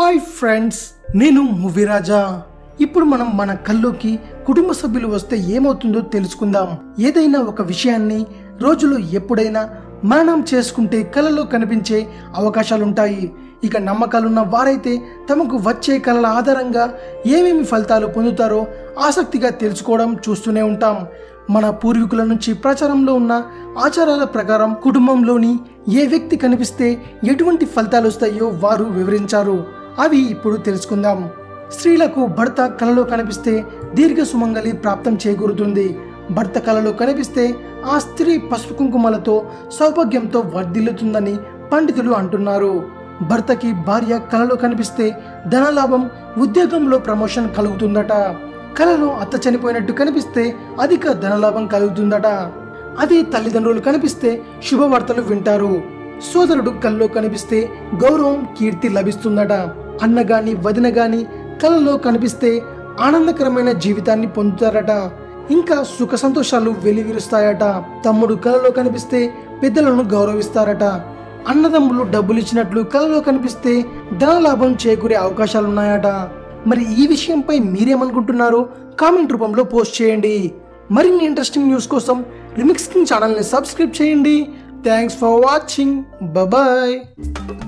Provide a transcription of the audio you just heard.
hi friends నేను movie Raja ఇప్పుడు మనం మన కల్లోకి కుటుంబ సభ్యులు వస్తే ఏమవుతుందో తెలుసుకుందాం ఏదైనా ఒక విషయాన్ని రోజులో ఎప్పుడైనా మరణం చేసుకుంటే కలలో కనిపించే అవకాశాలుంటాయి ఇక నమ్మకాలున్న వారైతే తమకు వచ్చే కళల ఆధారంగా ఏమేమి ఫలితాలు పొందుతారో ఆసక్తిగా తెలుసుకోవడం చూస్తూనే ఉంటాం మన పూర్వీకుల నుంచి ప్రచారంలో ఉన్న ఆచారాల ప్రకారం కుటుంబంలోని ఏ వ్యక్తి కనిపిస్తే ఎటువంటి ఫలితాలు వస్తాయో వారు వివరించారు అవి ఇప్పుడు తెలుసుకుందాం స్త్రీలకు భర్త కలలో కనిపిస్తే దీర్ఘ సుమంగలి ప్రాప్తం చేకూరుతుంది భర్త కలలో కనిపిస్తే ఆ స్త్రీ పసుపు కుంకుమలతో సౌభాగ్యంతో వర్ధిల్లుతుందని పండితులు అంటున్నారు భర్తకి భార్య కలలో కనిపిస్తే ధనలాభం ఉద్యోగంలో ప్రమోషన్ కలుగుతుందట కలలో అత్త చనిపోయినట్టు కనిపిస్తే అధిక ధనలాభం కలుగుతుందట అదే తల్లిదండ్రులు కనిపిస్తే శుభవార్తలు వింటారు సోదరుడు కల్లో కనిపిస్తే గౌరవం కీర్తి లభిస్తుందట అన్న గాని వదిన గాని కలలో కనిపిస్తే ఆనందకరమైన జీవితాన్ని పొందుతారట ఇంకా సుఖ సంతోషాలు వెలివిరుస్తాయట తమ్ముడు కలలో కనిపిస్తే పెద్దలను గౌరవిస్తారట అన్నదమ్ములు డబ్బులు ఇచ్చినట్లు కలలో కనిపిస్తే ధనలాభం చేకూరే అవకాశాలున్నాయట మరి ఈ విషయంపై మీరేమనుకుంటున్నారో కామెంట్ రూపంలో పోస్ట్ చేయండి మరిన్ని ఇంట్రెస్టింగ్ న్యూస్ కోసం రిమిక్స్ కింగ్ ఛానల్ని సబ్స్క్రైబ్ చేయండి థ్యాంక్స్ ఫర్ వాచింగ్ బాయ్